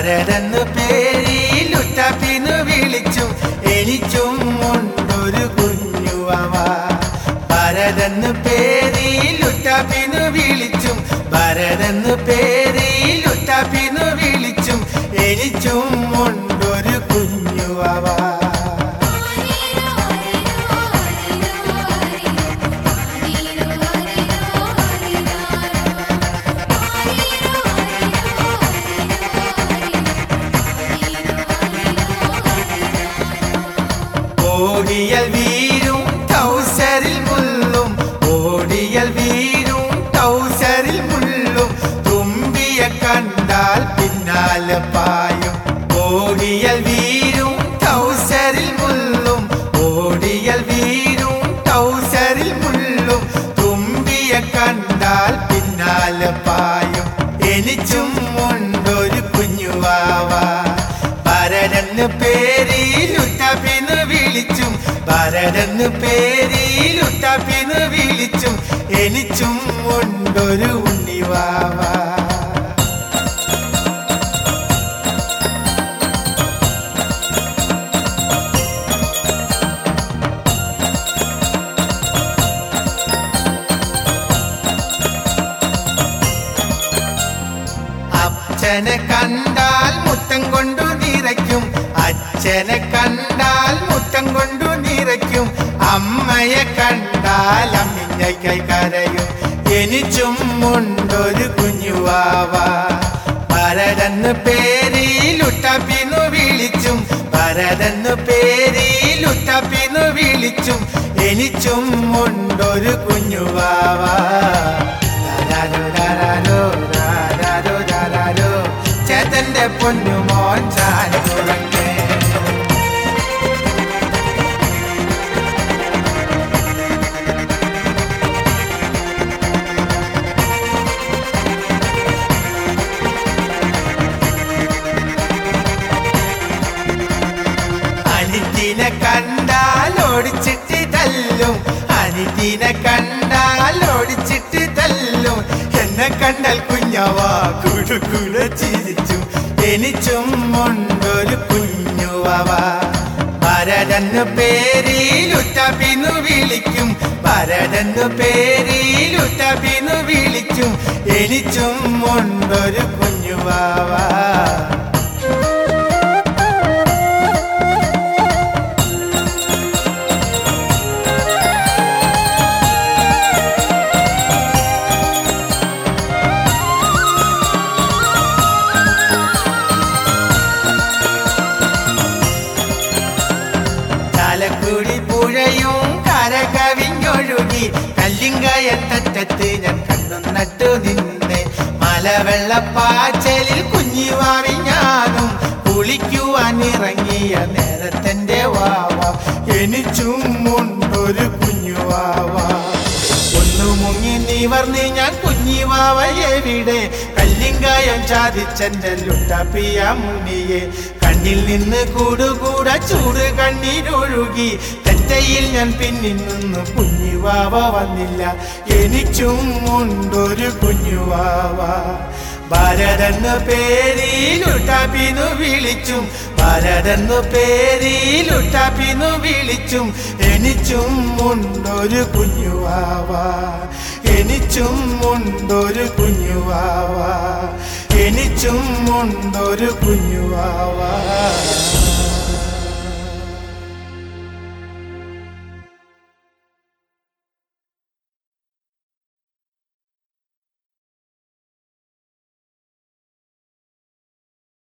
ഭരതെന്ന് പേരിലുറ്റപ്പിന്നു വിളിച്ചും എനിച്ചും ഉണ്ടൊരു കുഞ്ഞുവവ ഭരതെന്ന് പേരിലുറ്റപ്പിന്നു വിളിച്ചും ഭരതെന്ന് പേരിലുറ്റപ്പിന്നു വിളിച്ചും എനിച്ചും ഉണ്ടൊരു കുഞ്ഞുവവ ഓടിയൽ വീരും ടൗസറിൽ മുള്ളും ഓടിയൽ വീരും ടൗസറിൽ മുള്ളും തുമ്പിയെ കണ്ടാൽ പിന്നാലെ പായും ഓടിയൽ വീരും ടൗസറിൽ മുള്ളും ഓടിയൽ വീരും ടൗസറിൽ മുള്ളും തുമ്പിയെ കണ്ടാൽ പിന്നാലെ പായും എനിച്ചും ഉണ്ടൊരു കുഞ്ഞുവാവ ഭരതെന്ന് പേരിലുട്ടപ്പിന്ന് വിളിച്ചും ഭരതെന്ന് പേരിലുട്ടപ്പിന്ന് വിളിച്ചും എനിച്ചും ഉണ്ടൊരു ഉണ്ണിവാവ അച്ഛനെ കണ്ടാൽ മുത്തം കൊണ്ടു നിറയ്ക്കും അച്ഛനെ കണ്ടാൽ മുത്തം കൊണ്ടു നിറയ്ക്കും അമ്മയെ കണ്ടാൽ അമ്മിഞ്ഞൈക്കായി കരയും എനിച്ചും ഉണ്ടൊരു കുഞ്ഞുവാവ ഭരതെന്ന് പേരിലുട്ടപ്പിന്നു വിളിച്ചും ഭരതെന്ന് പേരിലുട്ടപ്പിന്നു വിളിച്ചും എനിച്ചും ഉണ്ടൊരു കുഞ്ഞുവാവ രാരോ രാരോ രാരോ രാരോ ചേതന്റെ പൊന്നുമോൻ ചാനുറങ്ങേ അനിത്തിനെ കണ്ടാൽ ഓടിച്ചിട്ട് തല്ലും അനിത്തിനെ കണ്ടാൽ ഓടിച്ചിട്ട് തല്ലും എന്നെ കണ്ടാൽ കുഞ്ഞവാ കുടുകുട ചിരിച്ചു എനിച്ചും ഉണ്ടൊരു കുഞ്ഞുവവ ഭരതെന്ന് പേരിലുറ്റപ്പിന്നു വിളിക്കും ഭരതെന്ന് പേരിലുറ്റപ്പിന്നു വിളിക്കും എനിച്ചും ഉണ്ടൊരു കുഞ്ഞുവാവ ചാലക്കുടി പുഴയും കര കവിഞ്ഞൊഴുകി കല്ലിങ്കയത്തറ്റത്ത് ഞാൻ കണ്ണു നട്ടു നിന്നെ മലവെള്ളപ്പാച്ചലിൽ കുഞ്ഞിവാവി ഞാനും കുളിക്കുവാൻ ഇറങ്ങിയ നേരത്തെന്റെ വാവ എനിച്ചും ഉണ്ടൊരു കുഞ്ഞുവാവ ഒന്നു മുങ്ങി നിവർന്ന് ഞാൻ കുഞ്ഞിവാവ എവിടെ കല്ലിങ്കായം ചാദിച്ചെന്റെ ലുട്ടപ്പിയ മുന്നിയെ കണ്ണിൽ നിന്ന് കൂടുകൂടെ ചൂട് കണ്ണീരൊഴുകി തെറ്റയിൽ ഞാൻ പിന്നിൽ നിന്ന് കുഞ്ഞുവാവ വന്നില്ല എനിക്കും ഉണ്ടൊരു കുഞ്ഞുവാവ ഭരതെന്ന് പേരിലുട്ടപ്പിന്നു വിളിച്ചും ഭരതെന്ന് പേരിലുട്ടപ്പിന്നു വിളിച്ചും എനിച്ചും ഉണ്ടൊരു കുഞ്ഞുവാവ എനിച്ചും ഉണ്ടൊരു കുഞ്ഞുവാവ എനിച്ചും ഉണ്ടൊരു കുഞ്ഞുവാവ